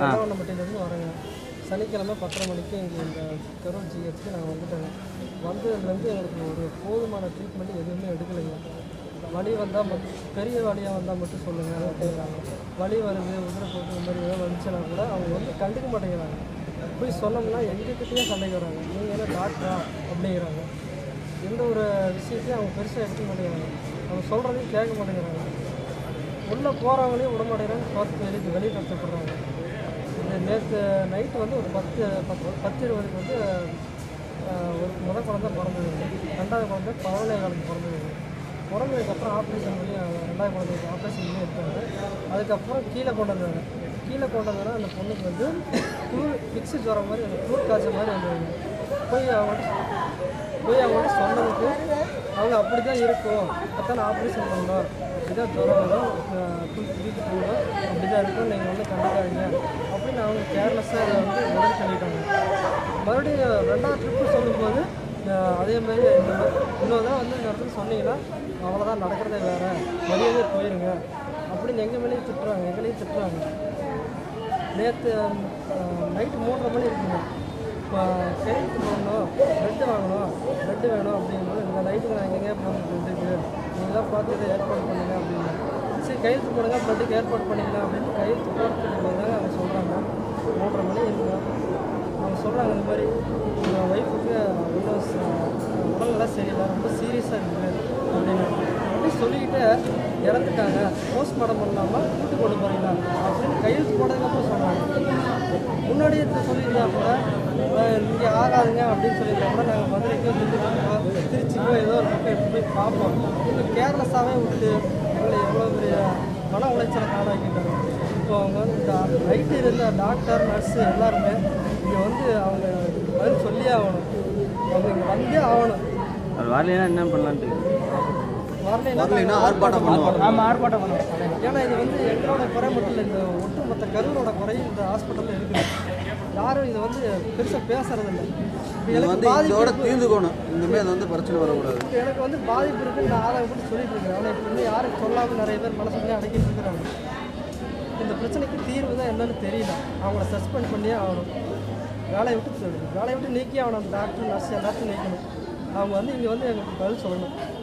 கண்டவண்ணப்பட்டியிலேருந்து வரேங்க சனிக்கிழமை பத்தரை மணிக்கு இங்கே இந்த கரூர் ஜிஹெச்சுக்கு நாங்கள் வந்துட்டோங்க வந்ததுலேருந்து எங்களுக்கு ஒரு போதுமான ட்ரீட்மெண்ட் எதுவுமே எடுக்கலைங்க வலி வந்தால் மட்டும் பெரிய வலியாக வந்தால் மட்டும் சொல்லுங்கள் அப்படிங்கிறாங்க வலி வருது உதிரை போட்டு இந்த மாதிரி ஏதாவது வந்துச்சுன்னா கூட அவங்க வந்து கண்டுக்க மாட்டேங்கிறாங்க போய் சொன்னோம்னா எங்ககிட்டயே சண்டைக்கு வராங்க நீங்கள் என்ன டாக்டரா அப்படிங்கிறாங்க எந்த ஒரு விஷயத்தையும் அவங்க பெருசாக எடுக்க மாட்டேங்கிறாங்க அவங்க சொல்கிறதையும் கேட்க மாட்டேங்கிறாங்க உள்ளே போகிறவங்களையும் விட மாட்டேங்கிறாங்க பார்த்து வெளியே வெளியே கஷ்டப்படுறாங்க இந்த நேற்று நைட்டு வந்து ஒரு பத்து பத்து பத்து இருபதுக்கு வந்து ஆஹ், ஒரு முத குழந்தை பிறந்தது ரெண்டாவது குழந்தை பதினே காலத்துக்கு பிறந்தது பிறந்ததுக்கப்புறம் ஆப்ரேஷன் பண்ணி அவங்க ரெண்டாவது குழந்தைக்கு ஆப்ரேஷன் பண்ணி எடுத்தாங்க அதுக்கப்புறம் கீழே கொண்டு வந்தாங்க கீழே கொண்டு வந்தோன்னா அந்த பொண்ணுக்கு வந்து குளிர் பிக்ஸு ஜுரம் மாதிரி அந்த குளிர் காய்ச்சல் மாதிரி வந்தது போய் அவங்கள்ட்ட போய் அவங்கள்ட்ட சொன்னதுக்கு அவங்க அப்படி தான் இருக்கும் அதான் ஆப்ரேஷன் பண்ணோம் இதான் ஜுரம் வரும் வீட்டு போகணும் அப்படி தான் இருக்கும் நீங்கள் வந்து கண்டுக்காதீங்க அப்படின்னு அவங்க கேர்லெஸ்ஸாக அதை வந்து உடல் சொல்லிட்டாங்க மறுபடியும் ரெண்டாவது ட்ரிப்பு சொல்லும்போது அஹ், அதே மாதிரி இந்த மாதிரி இன்னொரு தான் வந்து இந்த இடத்துல சொன்னீங்கன்னா அவ்வளோதான் நடக்கிறதே வேறு மரியாதையே போயிருங்க அப்படின்னு எங்கள் மேலேயும் திட்டுறாங்க எங்களையும் திட்டுறாங்க நேற்று நைட்டு மூன்றரை மணி இருக்குங்க இப்போ கையெழுத்து போடணும் ரெட்டு வாங்கணும் ரெட்டு வேணும் அப்படிங்கும்போது இந்த நைட்டுக்கு நான் எங்கேயா போகணும் ரெட்டுக்கு நீங்களாம் பார்த்து இதை ஏற்பாடு பண்ணுங்க அப்படின்னு சரி கையெழுத்து போடுங்க ரெட்டுக்கு ஏற்பாடு பண்ணிக்கலாம் அப்படின்னு கையெழுத்து போட்டுட்டு போது அவங்க சொல்கிறாங்க மூன்றரை மணி இருக்குங்க அவங்க சொல்கிறாங்க இந்த மாதிரி உங்கள் ஒய்ஃபுக்கு இன்னும் உடல்நலம் சரியில்லை ரொம்ப சீரியஸாக இருக்குது அப்படின்னு அப்படி சொல்லிக்கிட்டு இறந்துட்டாங்க போஸ்ட்மார்ட்டம் பண்ணாமல் கூட்டு கொண்டு போகிறீங்களா அப்படின்னு கையெழுத்து போட்டதுக்கப்புறம் சொன்னாங்க முன்னாடியே இதை சொல்லியிருந்தா கூட இங்கே ஆகாதுங்க அப்படின்னு சொல்லியிருந்தா கூட நாங்கள் மதுரைக்கோ திண்டுக்கோ திருச்சிக்கோ ஏதோ ஒரு பக்கம் எடுத்து போய் பார்ப்போம் இப்போ கேர்லெஸ்ஸாகவே விட்டு எங்களை எவ்வளோ பெரிய மன உளைச்சலை காணாக்கிட்டாங்க இப்போ அவங்க வந்து இந்த நைட்டு இருந்த டாக்டர் நர்ஸு எல்லாருமே இங்கே வந்து அவங்க பதில் சொல்லியே ஆகணும் அவங்க இங்கே வந்தே ஆகணும் அது வரலைன்னா என்ன பண்ணலான்ட்டு வரலைன்னா ஆர்ப்பாட்டம் பண்ணுவோம் ஆமாம் ஆர்ப்பாட்டம் பண்ணுவோம் ஏன்னா இது வந்து எங்களோட குறை மட்டும் இல்லை இந்த ஒட்டுமொத்த கருவோட குறை இந்த ஹாஸ்பிட்டலில் இருக்குது யாரும் இதை வந்து பெருசாக பேசுறதில்ல இப்போ இது எனக்கு வந்து இதோட பாதிப்பு தீர்ந்துக்கணும் இனிமேல் அது வந்து பிரச்சனை வரக்கூடாது இப்போ எனக்கு வந்து பாதிப்பு இருக்குன்னு நான் ஆதாரம் போட்டு சொல்லிட்டு இருக்கேன் ஆனால் இப்போ வந்து யாரும் சொல்லாமல் நிறைய பேர் மனசுக்குள்ளே அடக்கிட்டு இருக்கிறாங்க இந்த பிரச்சனைக்கு தீர்வு தான் என்னன்னு தெரியல அவங்கள சஸ்பெண்ட் பண்ணியே ஆகணும் வேலையை விட்டு வேலையை விட்டு நீக்கி ஆகணும் அந்த டாக்டர் நர்ஸ் எல்லாத்தையும் நீக்கணும் அவங்க வந்து இங்கே வந்து எங்களுக்கு பதில் சொல்லணும்